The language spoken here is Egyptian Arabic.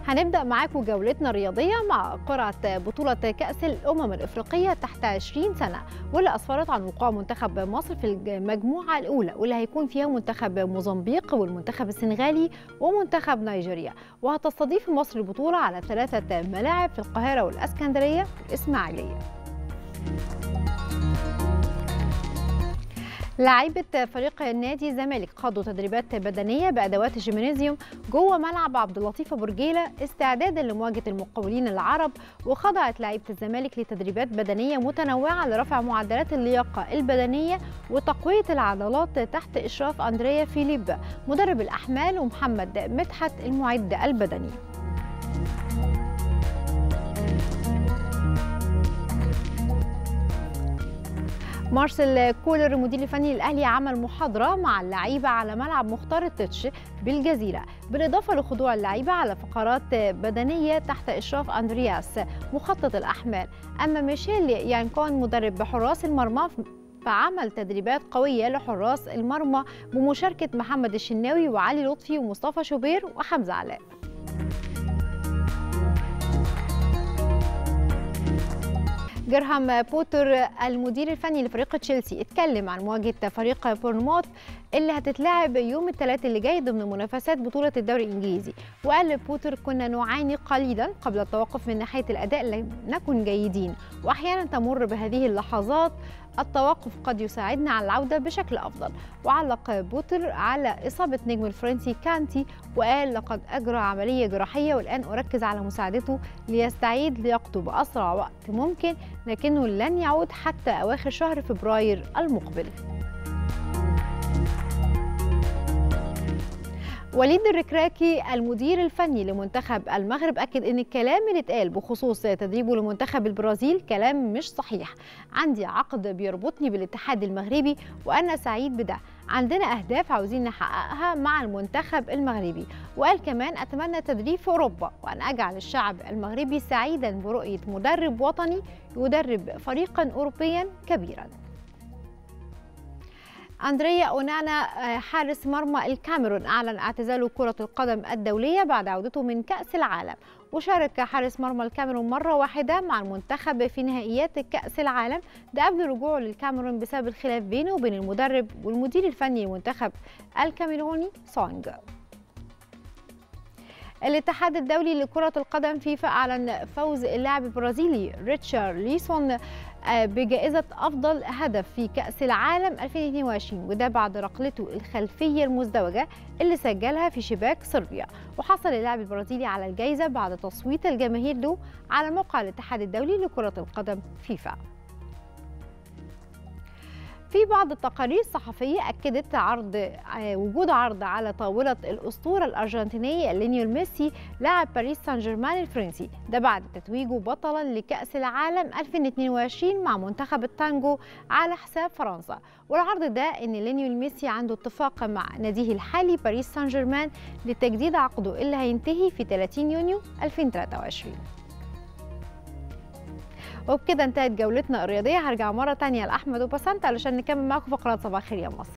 هنبدأ معاكم جولتنا الرياضية مع قرعة بطولة كأس الأمم الإفريقية تحت 20 سنة واللي أسفرت عن وقوع منتخب مصر في المجموعة الأولى واللي هيكون فيها منتخب موزمبيق والمنتخب السنغالي ومنتخب نيجيريا وهتستضيف مصر البطولة على ثلاثة ملاعب في القاهرة والإسكندرية والإسماعيلية لاعيبة فريق نادي الزمالك خاضوا تدريبات بدنية بأدوات الجيمنازيوم جوه ملعب عبد اللطيف أبو رجيلة استعدادا لمواجهة المقاولين العرب وخضعت لاعيبة الزمالك لتدريبات بدنية متنوعة لرفع معدلات اللياقة البدنية وتقوية العضلات تحت إشراف أندريا فيليب مدرب الأحمال ومحمد مدحت المعد البدني مارسيل كولر المدير الفني للاهلي عمل محاضره مع اللعيبه على ملعب مختار التتش بالجزيره بالاضافه لخضوع اللعيبه على فقرات بدنيه تحت اشراف اندرياس مخطط الاحمال اما ميشيل يانكون مدرب حراس المرمى فعمل تدريبات قوية لحراس المرمى بمشاركة محمد الشناوي وعلي لطفي ومصطفى شوبير وحمزة علاء جرهام بوتر المدير الفني لفريق تشيلسي اتكلم عن مواجهه فريق بورنموث اللي هتتلعب يوم الثلاث اللي جاي ضمن منافسات بطوله الدوري الانجليزي وقال بوتر كنا نعاني قليلا قبل التوقف من ناحيه الاداء لم نكن جيدين واحيانا تمر بهذه اللحظات التوقف قد يساعدنا على العودة بشكل أفضل وعلق بوتر على إصابة نجم الفرنسي كانتي وقال لقد أجرى عملية جراحية والآن أركز على مساعدته ليستعيد لياقته بأسرع وقت ممكن لكنه لن يعود حتى أواخر شهر فبراير المقبل وليد الركراكي المدير الفني لمنتخب المغرب اكد ان الكلام اللي اتقال بخصوص تدريبه لمنتخب البرازيل كلام مش صحيح عندي عقد بيربطني بالاتحاد المغربي وانا سعيد بده عندنا اهداف عاوزين نحققها مع المنتخب المغربي وقال كمان اتمنى تدريب في اوروبا وان اجعل الشعب المغربي سعيدا برؤيه مدرب وطني يدرب فريقا اوروبيا كبيرا أندريا أونانا حارس مرمى الكاميرون أعلن اعتزاله كرة القدم الدولية بعد عودته من كأس العالم وشارك حارس مرمى الكاميرون مرة واحدة مع المنتخب في نهائيات كأس العالم ده قبل رجوعه للكاميرون بسبب الخلاف بينه وبين المدرب والمدير الفني للمنتخب الكاميروني سونج الاتحاد الدولي لكرة القدم فيفا أعلن فوز اللاعب البرازيلي ريتشارد ليسون بجائزة أفضل هدف في كأس العالم 2022 وده بعد ركلته الخلفية المزدوجة اللي سجلها في شباك صربيا وحصل اللاعب البرازيلي على الجائزة بعد تصويت الجماهير له على موقع الاتحاد الدولي لكرة القدم فيفا في بعض التقارير الصحفية أكدت عرض وجود عرض على طاولة الأسطورة الأرجنتينية لينيول ميسي لاعب باريس سان جيرمان الفرنسي ده بعد تتويجه بطلا لكأس العالم 2022 مع منتخب التانجو على حساب فرنسا والعرض ده ان لينيول ميسي عنده اتفاق مع ناديه الحالي باريس سان جيرمان لتجديد عقده اللي هينتهي في 30 يونيو 2023 وبكده انتهت جولتنا الرياضيه هرجع مره تانية لاحمد وبسنت علشان نكمل معاكم فقرات صباح الخير يا مصر